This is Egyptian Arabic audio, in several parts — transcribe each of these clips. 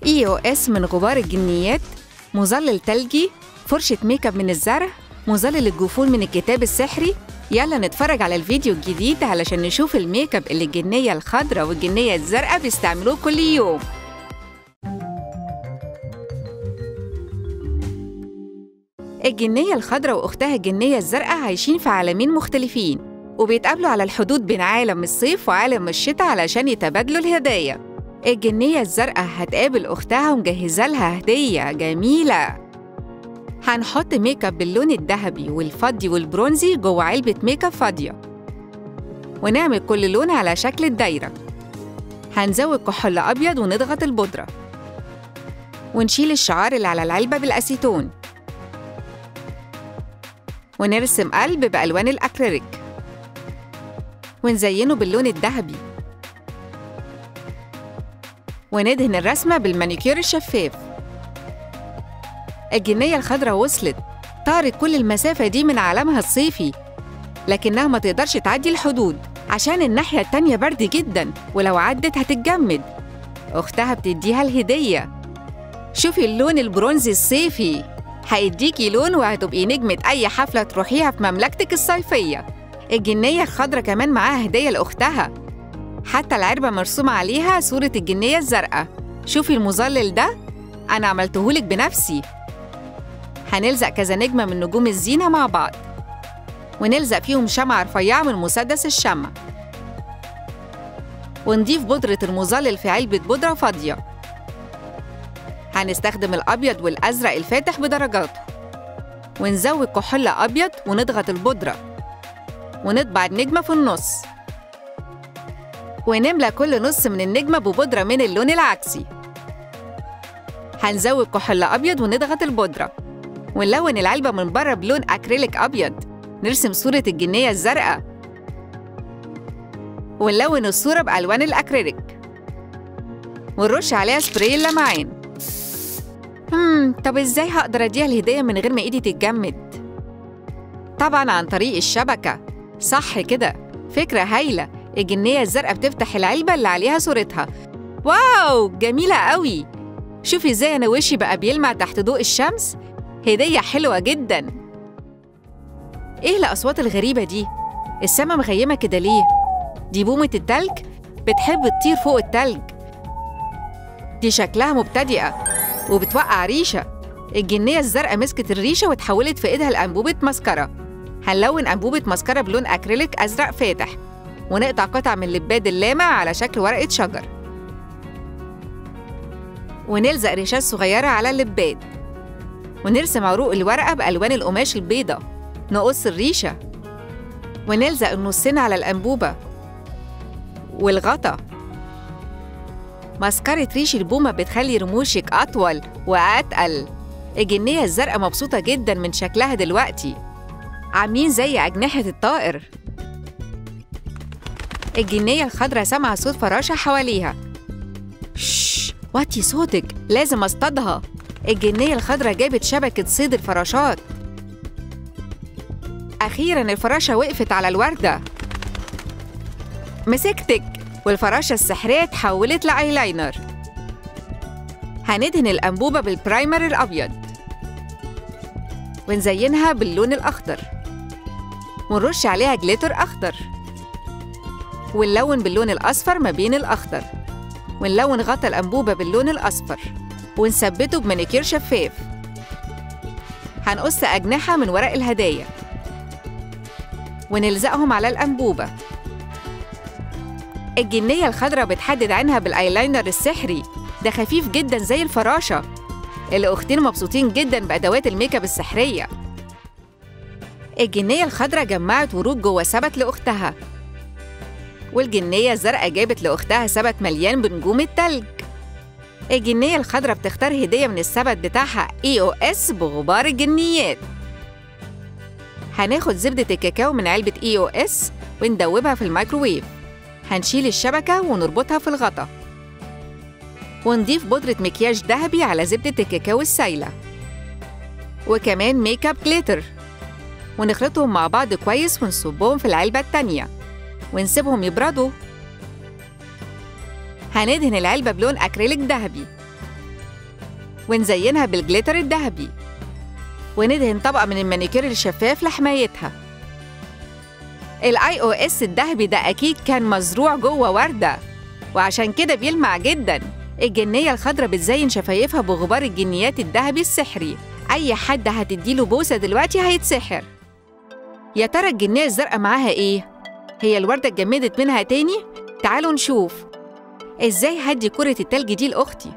اي او اس من غبار الجنيات مظلل تلجي فرشة ميك اب من الزرع مظلل الجفون من الكتاب السحري يلا نتفرج على الفيديو الجديد علشان نشوف الميك اب اللي الجنية الخضراء والجنية الزرقاء بيستعملوه كل يوم الجنية الخضراء وأختها الجنية الزرقاء عايشين في عالمين مختلفين وبيتقابلوا على الحدود بين عالم الصيف وعالم الشتاء علشان يتبادلوا الهدايا الجنية الزرقاء هتقابل أختها ومجهزة لها هدية جميلة هنحط ميك اب باللون الذهبي والفضي والبرونزي جوه علبة ميك اب فاضية ونعمل كل لون على شكل الدايرة هنزود كحول أبيض ونضغط البودرة ونشيل الشعار اللي على العلبة بالأسيتون ونرسم قلب بألوان الأكريليك ونزينه باللون الذهبي وندهن الرسمة بالمانيكير الشفاف الجنية الخضراء وصلت طارت كل المسافة دي من عالمها الصيفي لكنها ما تقدرش تعدي الحدود عشان الناحية التانية برد جدا ولو عدت هتتجمد أختها بتديها الهدية شوفي اللون البرونزي الصيفي هيديكي لون وهتبقي نجمة أي حفلة تروحيها في مملكتك الصيفية الجنية الخضراء كمان معاها هدية لأختها حتى العربة مرسومة عليها صورة الجنية الزرقاء شوفي المظلل ده أنا عملتهولك بنفسي هنلزق كذا نجمة من نجوم الزينة مع بعض ونلزق فيهم شمعة رفيعة من مسدس الشمع ونضيف بودرة المظلل في علبة بودرة فاضية هنستخدم الأبيض والأزرق الفاتح بدرجاته ونزود كحول أبيض ونضغط البودرة ونطبع النجمة في النص ونملى كل نص من النجمة ببودرة من اللون العكسي هنزود كحول أبيض ونضغط البودرة ونلون العلبة من بره بلون أكريليك أبيض نرسم صورة الجنية الزرقاء ونلون الصورة بألوان الأكريليك ونرش عليها سبراي اللمعان هم طب ازاي هقدر اديها الهدية من غير ما ايدي تتجمد؟ طبعا عن طريق الشبكة صح كده فكرة هايلة الجنية الزرقاء بتفتح العلبة اللي عليها صورتها واو جميلة قوي شوفي ازاي انا وشي بقى بيلمع تحت ضوء الشمس هدية حلوة جدا ايه الأصوات الغريبة دي؟ السما مغيمة كده ليه؟ دي بومة التلج بتحب تطير فوق التلج دي شكلها مبتدئة وبتوقع ريشة الجنية الزرقاء مسكت الريشة وتحولت في إيدها لأنبوبة مسكرة هنلون أنبوبة مسكرة بلون أكريليك أزرق فاتح ونقطع قطع من اللباد اللامع على شكل ورقة شجر ونلزق ريشات صغيرة على اللباد ونرسم عروق الورقة بألوان القماش البيضة نقص الريشة ونلزق النصين على الأنبوبة والغطا مسكرة ريش البومة بتخلي رموشك أطول وأتقل الجنية الزرقاء مبسوطة جدا من شكلها دلوقتي عاملين زي أجنحة الطائر الجنية الخضراء سامعة صوت فراشة حواليها شش وطي صوتك لازم اصطادها الجنية الخضراء جابت شبكة صيد الفراشات أخيرا الفراشة وقفت على الوردة مسكتك والفراشة السحرية اتحولت لأيلاينر هندهن الأنبوبة بالبرايمر الأبيض ونزينها باللون الأخضر ونرش عليها جليتر أخضر ونلون باللون الأصفر ما بين الأخضر ونلون غطا الأنبوبة باللون الأصفر ونثبته بمانيكير شفاف هنقص أجنحة من ورق الهدايا ونلزقهم على الأنبوبة الجنية الخضراء بتحدد عينها بالايلاينر السحري ده خفيف جدا زي الفراشة الأختين مبسوطين جدا بأدوات الميك اب السحرية الجنية الخضراء جمعت ورود جوه سبت لأختها والجنية الزرقاء جابت لأختها سبت مليان بنجوم التلج الجنية الخضراء بتختار هدية من السبت بتاعها اي او اس بغبار الجنيات هناخد زبدة الكاكاو من علبة اي او اس وندوبها في الميكروويف هنشيل الشبكة ونربطها في الغطا ونضيف بودرة مكياج ذهبي على زبدة الكاكاو السايلة وكمان ميك اب جليتر ونخلطهم مع بعض كويس ونصبهم في العلبة التانية ونسيبهم يبردوا هندهن العلبة بلون أكريليك ذهبي ونزينها بالجليتر الذهبي وندهن طبقة من المانيكير الشفاف لحمايتها الاي او اس الذهبي ده اكيد كان مزروع جوه ورده وعشان كده بيلمع جدا الجنيه الخضراء بتزين شفايفها بغبار الجنيات الذهبي السحري اي حد هتديله بوسه دلوقتي هيتسحر يا ترى الجنيه الزرقاء معاها ايه هي الورده اتجمدت منها تاني تعالوا نشوف ازاي هدي كره التلج دي لاختي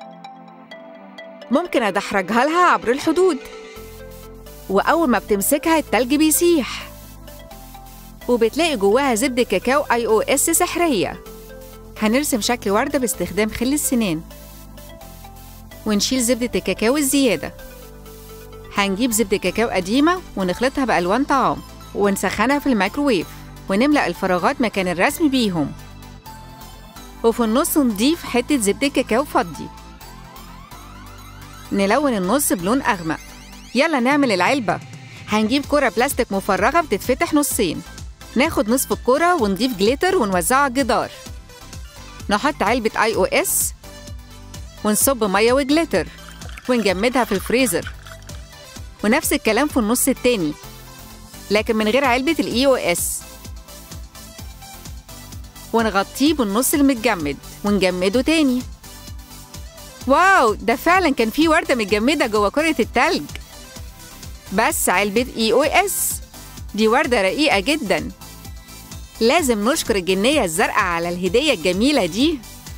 ممكن ادحرجها لها عبر الحدود واول ما بتمسكها التلج بيسيح وبتلاقي جواها زبدة كاكاو اي او اس سحرية هنرسم شكل وردة باستخدام خل السنان ونشيل زبدة الكاكاو الزيادة هنجيب زبدة كاكاو قديمة ونخلطها بألوان طعام ونسخنها في الميكروويف ونملأ الفراغات مكان الرسم بيهم وفي النص نضيف حتة زبدة كاكاو فضي نلون النص بلون أغمق يلا نعمل العلبة هنجيب كرة بلاستيك مفرغة بتتفتح نصين ناخد نصف الكرة ونضيف جليتر ونوزعه على الجدار نحط علبة اي او اس ونصب مية وجليتر ونجمدها في الفريزر ونفس الكلام في النص التاني لكن من غير علبة الاي او اس ونغطيه بالنص المتجمد ونجمده تاني واو ده فعلا كان في وردة متجمدة جوه كرة التلج بس علبة اي او اس دي وردة رقيقة جدا لازم نشكر الجنية الزرقاء على الهدية الجميلة دي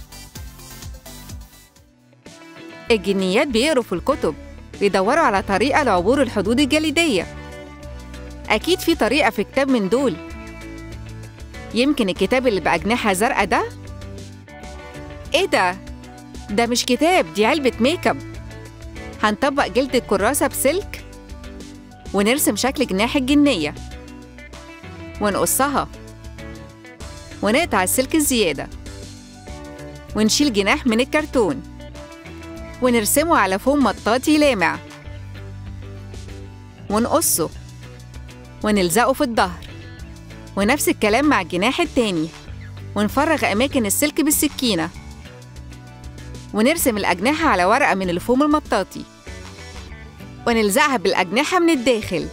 الجنيات بيقروا في الكتب بيدوروا على طريقة لعبور الحدود الجليدية أكيد في طريقة في كتاب من دول يمكن الكتاب اللي بأجنحة زرقاء ده إيه ده؟ ده مش كتاب دي علبة ميك اب هنطبق جلد الكراسة بسلك ونرسم شكل جناح الجنية ونقصها ونقطع السلك الزيادة ونشيل جناح من الكرتون ونرسمه على فوم مطاطي لامع ونقصه ونلزقه في الظهر ونفس الكلام مع الجناح التاني ونفرغ أماكن السلك بالسكينة ونرسم الأجنحة على ورقة من الفوم المطاطي ونلزقها بالأجنحة من الداخل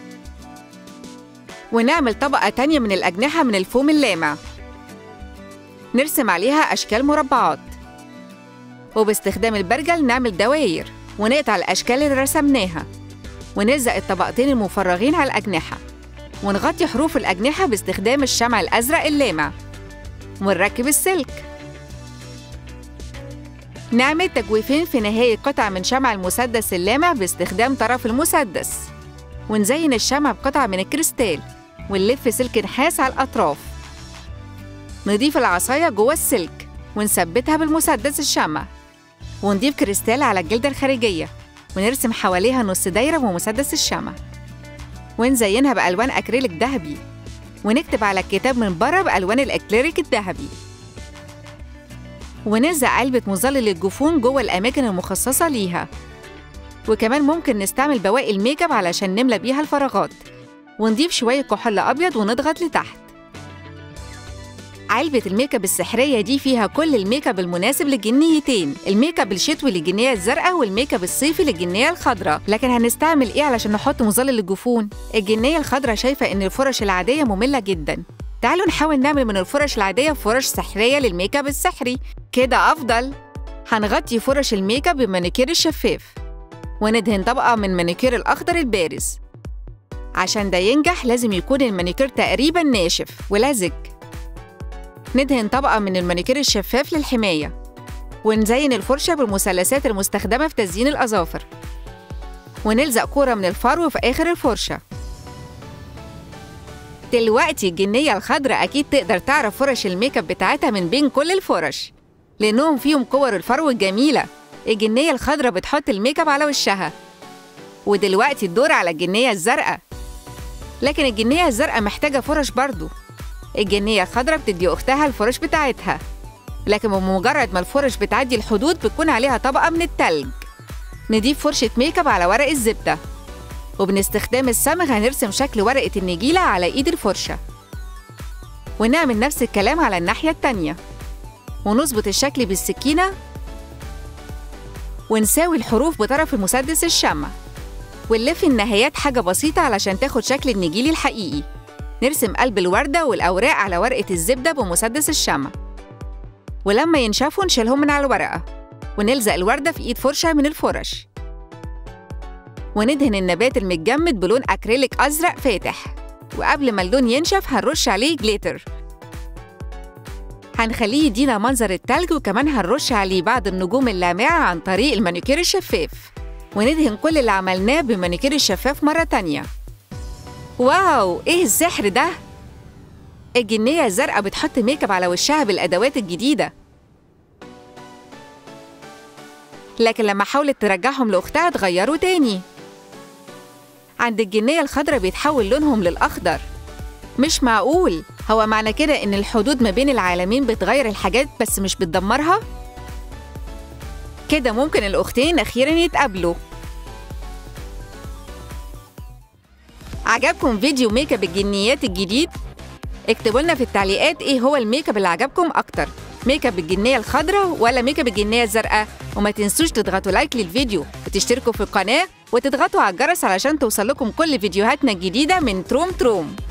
ونعمل طبقة تانية من الأجنحة من الفوم اللامع نرسم عليها أشكال مربعات وباستخدام البرجل نعمل دواير ونقطع الأشكال اللي رسمناها ونلزق الطبقتين المفرغين على الأجنحة ونغطي حروف الأجنحة باستخدام الشمع الأزرق اللامع ونركب السلك نعمل تجويفين في نهاية قطع من شمع المسدس اللامع باستخدام طرف المسدس ونزين الشمع بقطعة من الكريستال ونلف سلك نحاس على الأطراف نضيف العصاية جوه السلك ونثبتها بالمسدس الشمع ونضيف كريستال على الجلدة الخارجية ونرسم حواليها نص دايرة بمسدس الشمع ونزينها بألوان أكريليك ذهبي ونكتب على الكتاب من بره بألوان الأكليريك الذهبي ونلزق علبة مظلل الجفون جوه الأماكن المخصصة ليها وكمان ممكن نستعمل بواقي الميك اب علشان نملى بيها الفراغات ونضيف شوية كحول أبيض ونضغط لتحت علبة الميك اب السحرية دي فيها كل الميك اب المناسب للجنيتين، الميك اب الشتوي للجنية الزرقاء والميك اب الصيفي للجنية الخضراء، لكن هنستعمل ايه علشان نحط مظلل الجفون؟ الجنية الخضراء شايفة ان الفرش العادية مملة جدا. تعالوا نحاول نعمل من الفرش العادية فرش سحرية للميك اب السحري، كده أفضل. هنغطي فرش الميك اب بمانيكير الشفاف وندهن طبقة من مانيكير الأخضر البارز. عشان ده ينجح لازم يكون المانيكير تقريبا ناشف ولزج ندهن طبقة من المانيكير الشفاف للحماية ونزين الفرشة بالمثلثات المستخدمة في تزيين الأظافر ونلزق كورة من الفرو في آخر الفرشة دلوقتي الجنية الخضراء أكيد تقدر تعرف فرش الميك اب بتاعتها من بين كل الفرش لأنهم فيهم كور الفرو الجميلة الجنية الخضراء بتحط الميك اب على وشها ودلوقتي الدور على الجنية الزرقاء لكن الجنية الزرقاء محتاجة فرش برضو الجنية الخضراء بتدي أختها الفرش بتاعتها لكن بمجرد ما الفرش بتعدي الحدود بتكون عليها طبقة من التلج نضيف فرشة ميك اب على ورق الزبدة وبنستخدام الصمغ هنرسم شكل ورقة النجيلة على إيد الفرشة ونعمل نفس الكلام على الناحية التانية ونظبط الشكل بالسكينة ونساوي الحروف بطرف المسدس الشمع ونلف النهايات حاجة بسيطة علشان تاخد شكل النجيل الحقيقي نرسم قلب الوردة والأوراق على ورقة الزبدة بمسدس الشمع ولما ينشفوا نشيلهم من على الورقة ونلزق الوردة في إيد فرشة من الفرش وندهن النبات المتجمد بلون أكريليك أزرق فاتح وقبل ما اللون ينشف هنرش عليه جليتر هنخليه يدينا منظر التلج وكمان هنرش عليه بعض النجوم اللامعة عن طريق المانيكير الشفاف وندهن كل اللي عملناه بمانيكير الشفاف مرة تانية واو ايه السحر ده؟ الجنية الزرقاء بتحط ميك اب على وشها بالأدوات الجديدة لكن لما حاولت ترجعهم لأختها اتغيروا تاني عند الجنية الخضراء بيتحول لونهم للأخضر مش معقول هو معنى كده إن الحدود ما بين العالمين بتغير الحاجات بس مش بتدمرها؟ كده ممكن الأختين أخيرا يتقابلوا عجبكم فيديو ميك اب الجنيات الجديد؟ اكتبوا لنا في التعليقات ايه هو الميك اب اللي عجبكم اكتر ميك اب الجنيه الخضراء ولا ميك اب الجنيه الزرقاء وما تنسوش تضغطوا لايك للفيديو وتشتركوا في القناه وتضغطوا على الجرس علشان توصلكم كل فيديوهاتنا الجديده من تروم تروم